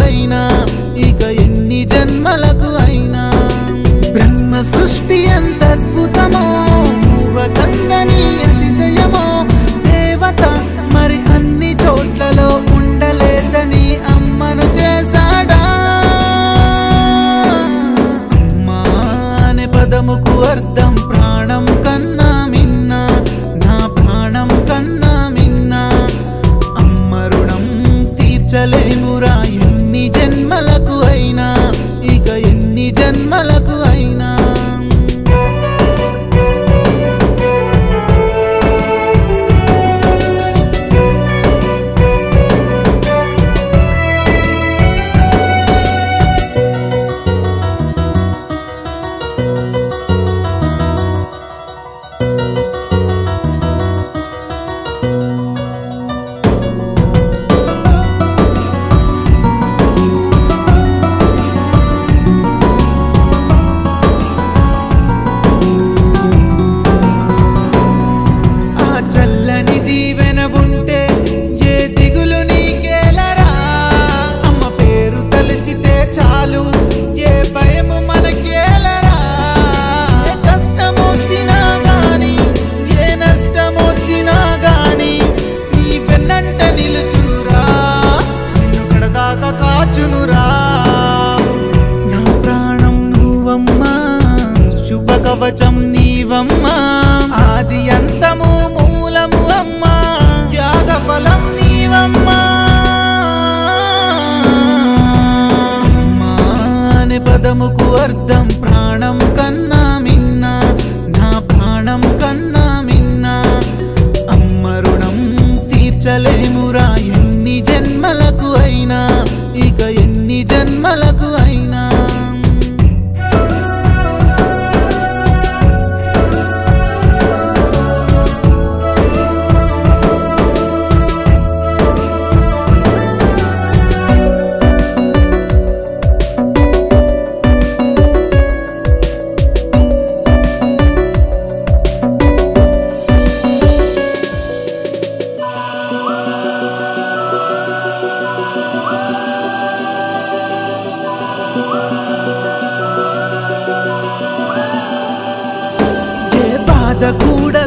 అయినా ఇక ఎన్ని జన్మలకు అయినా బ్రహ్మ సృష్టి ఎంత అద్భుతమో కందని అతిశయమో దేవత మరి అన్ని చోట్లలో ఉండలేదని అమ్మను చేశాడా అమ్మా అనే పదముకు అర్థం ప్రాణం కన్నా మిన్న నా ప్రాణం కన్నా మిన్న అమ్మ రుణం తీర్చలేమురా ఎన్ని జన్మలకు అయినా ఇక ఎన్ని జన్మలకు అయినా ఆ చల్లని దీవెన ఉంటే ఏ దిగులు నీకేలరా అమ్మ పేరు తలచితే చాలు ఏ భయము మనకేలరా ఏ కష్టం వచ్చినా గాని ఏ నష్టం వచ్చినా గాని నీ వెన్నంట నిలుచునురా నిన్ను కడదాకా కాచునురా నా ప్రాణం నువ్వమ్మా శుభ కవచం నీవమ్మా ఆది అంతము మూలము అమ్మా త్యాగ ఫలం నీవమ్మా అమ్మా అనే పదముకు అర్థం ప్రాణం కన్నా మిన్న నా ప్రాణం కన్నా మిన్న అమ్మ రుణం తీర్చలేమురా ఎన్ని జన్మలకు అయినా ఇక ఎన్ని జన్మలకు అయినా ఏ బాధ కూడా